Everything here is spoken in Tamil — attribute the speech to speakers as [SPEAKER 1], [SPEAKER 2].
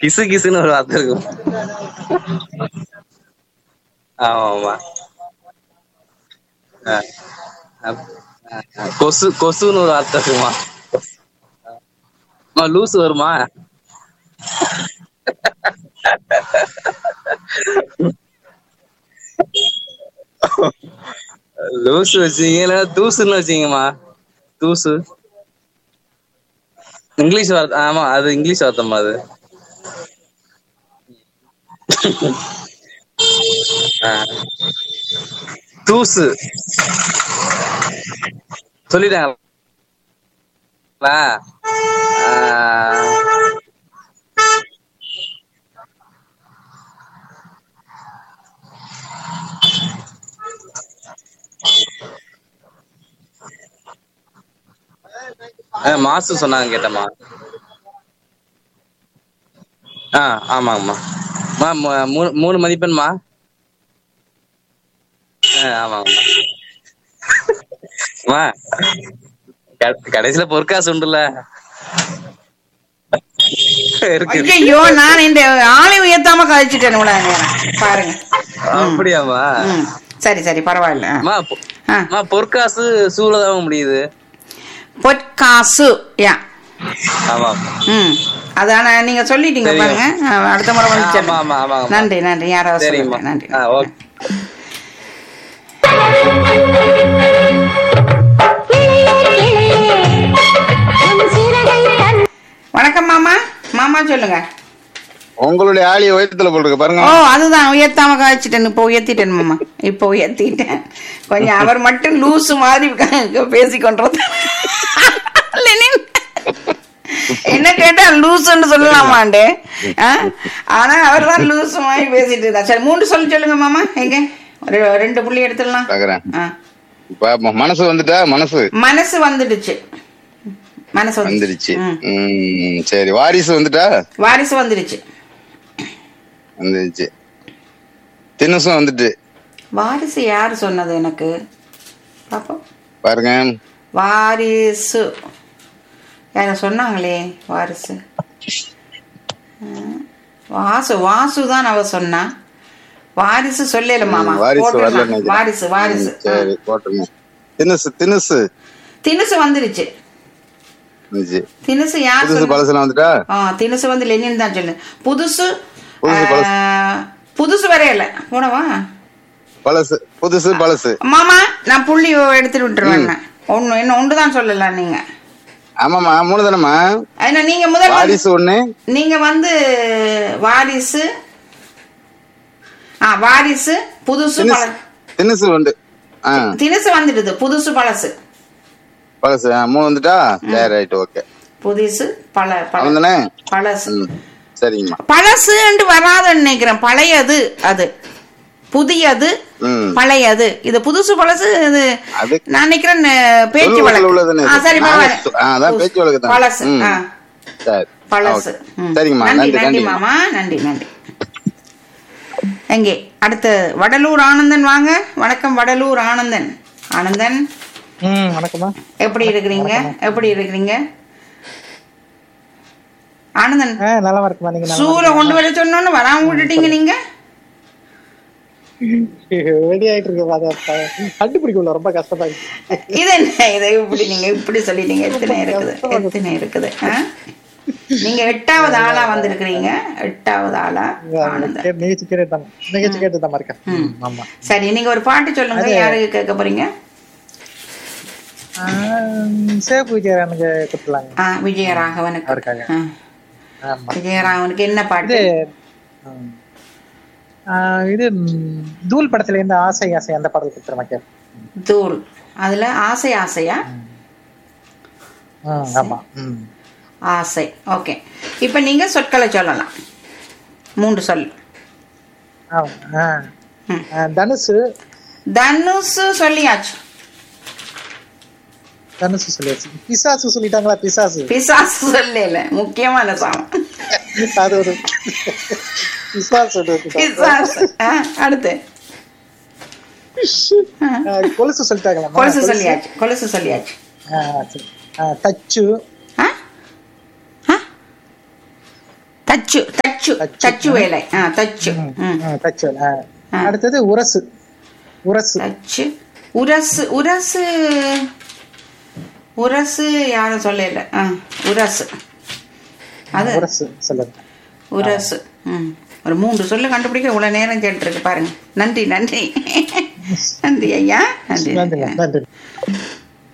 [SPEAKER 1] கிசு கிசுன்னு ஒரு வார்த்தை இருக்கும் ஆமா ஆமா ஆ. அப்- ஆ, ஆ. கொசு கொசுன்னு ஒரு வார்த்தை இருக்குமா அம்மா, லூசு வருமா லூசு வச்சீங்க இல்ல தூசுன்னு வச்சீங்கம்மா தூசு இங்கிலீஷ் வார்த்தை ஆமா அது இங்கிலீஷ் வார்த்தைம்மா அது ஆ. தூசு சொல்லிட்டாங்களா ஆ. ஆ, மாசு சொன்னாங்க கேட்டம்மா ஆ ஆமாங்கம்மா மா மூ- மூணு மூணு மதிப்பெண்மா ஆ ஆமாங்கம்மா அம்மா க- கடைசியில பொற்காசு உண்டுல்ல இருக்கு
[SPEAKER 2] ஐயோ நான் இந்த ஆளை உயர்த்தாம கழிச்சிட்டேன் இவ்வளவு நேரம். பாருங்க
[SPEAKER 1] அப்படியாம்மா
[SPEAKER 2] ம். சரி சரி பரவாயில்ல ஆ.
[SPEAKER 1] அம்மா பொ-
[SPEAKER 2] ஆ.
[SPEAKER 1] அம்மா பொற்காசு சூழதான் முடியுது
[SPEAKER 2] பொற்காசு யா
[SPEAKER 1] ஆமா
[SPEAKER 2] ம் அதான நீங்க சொல்லிட்டீங்க
[SPEAKER 1] சரிங்க.
[SPEAKER 2] பாருங்க ஆ, அடுத்த முறை வந்து
[SPEAKER 1] ஆமா,
[SPEAKER 2] சொல்லுங்க.
[SPEAKER 1] ஆமா, ஆமாங்கம்மா.
[SPEAKER 2] நன்றி நன்றி யாராவது
[SPEAKER 1] சரிங்கம்மா
[SPEAKER 2] சொல்லுங்க நன்றி
[SPEAKER 1] ஆ ஓகே
[SPEAKER 2] வணக்கம் மாமா மாமா சொல்லுங்க
[SPEAKER 3] உங்களுடைய ஆளிய உயரத்துல போட்டுருக்கு பாருங்க
[SPEAKER 2] ஓ அதுதான் உயர்த்தாம காய்ச்சிட்டேன் இப்போ உயர்த்திட்டேன் மாமா இப்போ உயர்த்திட்டேன் கொஞ்சம் அவர் மட்டும் லூசு மாதிரி பேசி கொண்டிருந்த என்ன கேட்டா லூசுன்னு சொல்லலாமாண்டே ஆ? ஆனா அவர் தான் லூசு மாதிரி பேசிட்டு இருந்தா சரி மூன்று சொல்லி சொல்லுங்க மாமா எங்க ஒரு ரெண்டு புள்ளி எடுத்துடலாம்
[SPEAKER 3] பாக்குறேன்
[SPEAKER 2] ஆ.
[SPEAKER 3] இப்ப ம- மனசு வந்துட்டா மனசு
[SPEAKER 2] மனசு வந்துடுச்சு மனசு
[SPEAKER 3] வந்துருச்சு
[SPEAKER 2] ம்.
[SPEAKER 3] ம், சரி வாரிசு வந்துட்டா
[SPEAKER 2] வாரிசு வந்துடுச்சு
[SPEAKER 3] வந்துருச்சு தினசும் வந்துட்டு
[SPEAKER 2] வாரிசு யாரு சொன்னது எனக்கு பாப்போம்
[SPEAKER 3] பாருங்க
[SPEAKER 2] வாரிசு யார சொன்னாங்களே வாரிசு ம், வாசு வாசு தான் அவ சொன்னா வாரிசு சொல்லல மாமா
[SPEAKER 3] ம், வாரிசு
[SPEAKER 2] போட்டுடலாம்.
[SPEAKER 3] வரல நினைக்கிறேன்.
[SPEAKER 2] வாரிசு வாரிசு
[SPEAKER 3] ம், சரி போட்டுருங்க தினசு தினசு
[SPEAKER 2] தினுசு வந்துருச்சு
[SPEAKER 3] வந்துச்சு
[SPEAKER 2] தினுசு யார்
[SPEAKER 3] புதுசு
[SPEAKER 2] சொன்னா?
[SPEAKER 3] பழசுலாம் வந்துட்டா
[SPEAKER 2] ஆ தினுசு வந்து லெனின் தான் சொல்லு புதுசு
[SPEAKER 3] புதுசு, பழசு.
[SPEAKER 2] ஆ, புதுசு வரையல போனவா
[SPEAKER 3] பழசு புதுசு பழசு
[SPEAKER 2] மாமா நான் புள்ளி எடுத்துட்டு விட்டுருவேன் நான். ஒண்ணு என்ன ஒன்று தான் சொல்லலாம் நீங்க
[SPEAKER 3] ஆமாமா மூணு தானம்மா
[SPEAKER 2] ஏன்னா நீங்க முதல் வந்து-
[SPEAKER 3] வாரிசு ஒண்ணு
[SPEAKER 2] நீங்க வந்து வாரிசு ஆ வாரிசு புதுசு
[SPEAKER 3] தினுசு
[SPEAKER 2] பழ
[SPEAKER 3] தினசு உண்டு ஆ
[SPEAKER 2] தினுசு வந்துடுது புதுசு பழசு
[SPEAKER 3] பழசு ஆ, மூணு வந்துட்டா சரி ரைட் ஓகே
[SPEAKER 2] புதுசு பழ பழ
[SPEAKER 3] அவன் தானே
[SPEAKER 2] பழசு
[SPEAKER 3] ம் சரிங்கம்மா
[SPEAKER 2] பழசுன்னு வராதுன்னு நினைக்கிறேன் பழையது அது புதியது
[SPEAKER 3] ம்
[SPEAKER 2] பழையது இது புதுசு பழசு இது
[SPEAKER 3] அது-
[SPEAKER 2] நான் நினைக்கிறேன் அஹ், பேச்சு
[SPEAKER 3] சொல்லுவதுல
[SPEAKER 2] வழக்கு
[SPEAKER 3] உள்ளதுன்னு
[SPEAKER 2] ஆ, சரி
[SPEAKER 3] நாங்க
[SPEAKER 2] பரவாயில்ல
[SPEAKER 3] சொ- ஆ, அதான் பேச்சு வழக்கு தான்.
[SPEAKER 2] பழசு
[SPEAKER 3] ம்.
[SPEAKER 2] ஆ
[SPEAKER 3] சரி
[SPEAKER 2] பழசு
[SPEAKER 3] ஓகே.
[SPEAKER 2] ம்.
[SPEAKER 3] சரிங்கம்மா
[SPEAKER 2] நன்றி
[SPEAKER 3] நன்றி
[SPEAKER 2] நன்றி
[SPEAKER 3] நன்றி
[SPEAKER 2] மாமா நன்றி நன்றி எங்கே அடுத்து வடலூர் ஆனந்தன் வாங்க வணக்கம் வடலூர் ஆனந்தன் ஆனந்தன்
[SPEAKER 4] ம் வணக்கம்மா
[SPEAKER 2] எப்படி இருக்கிறீங்க எப்படி இருக்கிறீங்க ஆனந்தன்
[SPEAKER 4] ஆ நல்லா இருக்குமா நீங்க நல்லா
[SPEAKER 2] சூல கொண்டு வர சொன்னோன்னு வராம விட்டுட்டீங்க நீங்க
[SPEAKER 4] ரெடி ஆயிட்டு இருக்கு அதை ப- கண்டுபிடிக்கல ரொம்ப கஷ்டமா இருக்கு
[SPEAKER 2] இது என்ன இது இப்படி நீங்க இப்படி சொல்லிட்டீங்க எத்தனை இருக்குது எத்தனை இருக்குது ஆ? நீங்க எட்டாவது ஆளா வந்திருக்கிறீங்க எட்டாவது ஆளா ஆனந்தன்
[SPEAKER 4] கே- நிகழ்ச்சி கேட்டு தான் நிகழ்ச்சி கேட்டு தான் இருக்கேன் ம், ஆமா
[SPEAKER 2] சரி நீங்க ஒரு பாட்டு சொல்லுங்க யாருக்கு கேட்க போறீங்க
[SPEAKER 4] ஆ, சேப்பு விஜயரானுக்கு கொடுத்துலாங்க
[SPEAKER 2] ஆ விஜயராகவனுக்கு
[SPEAKER 4] அவருக்காக.
[SPEAKER 2] ஆ,
[SPEAKER 4] ஆமா
[SPEAKER 2] விஜயராகவனுக்கு என்ன பாட்டு
[SPEAKER 4] இது ம். ஆ, இது ம், தூள் படத்துல இருந்து ஆசை ஆசை அந்த பாடல் கொடுத்துருமா கே
[SPEAKER 2] தூள் அதுல ஆசை ஆசையா
[SPEAKER 4] ம், ஆமா ம்
[SPEAKER 2] ஆசை ஓகே இப்ப நீங்க சொற்களை சொல்லலாம் மூன்று சொல்
[SPEAKER 4] ஆமா ஆ.
[SPEAKER 2] ம்.
[SPEAKER 4] ஆ, தனுசு
[SPEAKER 2] தனுசு சொல்லியாச்சு
[SPEAKER 4] தனுசு சொல்லியாச்சு பிசாசு சொல்லிட்டாங்களா பிசாசு
[SPEAKER 2] பிசாசு சொல்லல முக்கியமான சாமம்
[SPEAKER 4] அது ஒரு பிசாசு ஒரு இது.
[SPEAKER 2] பிசாசு ஆ, அடுத்து ஆ,
[SPEAKER 4] ஆ, கொலுசு சொல்லிட்டாங்களா
[SPEAKER 2] கொலுசு சொல்லியாச்சு கொலுசு சொல்லியாச்சு
[SPEAKER 4] ஆ, சரி. ஆ, தச்சு
[SPEAKER 2] ஆ? ஆ? தச்சு தச்சு
[SPEAKER 4] தச்சு.
[SPEAKER 2] தச்சு வேலை ஆ தச்சு
[SPEAKER 4] ம்,
[SPEAKER 2] ம்
[SPEAKER 4] ஆ, தச்சல் ஆ.
[SPEAKER 2] ஆ.
[SPEAKER 4] அடுத்தது உரசு உரசு
[SPEAKER 2] தச்சு உரசு உரசு உரசு யாரும் சொல்லல ஆ உரசு அது
[SPEAKER 4] உரசு சொல்லுங்க
[SPEAKER 2] உரசு ம் ஒரு மூன்று சொல்ல கண்டுபிடிக்க இவ்வளவு நேரம் கேட்டுருக்கு பாருங்க நன்றி நன்றி நன்றி ஐயா நன்றி
[SPEAKER 4] நன்றி நன்றி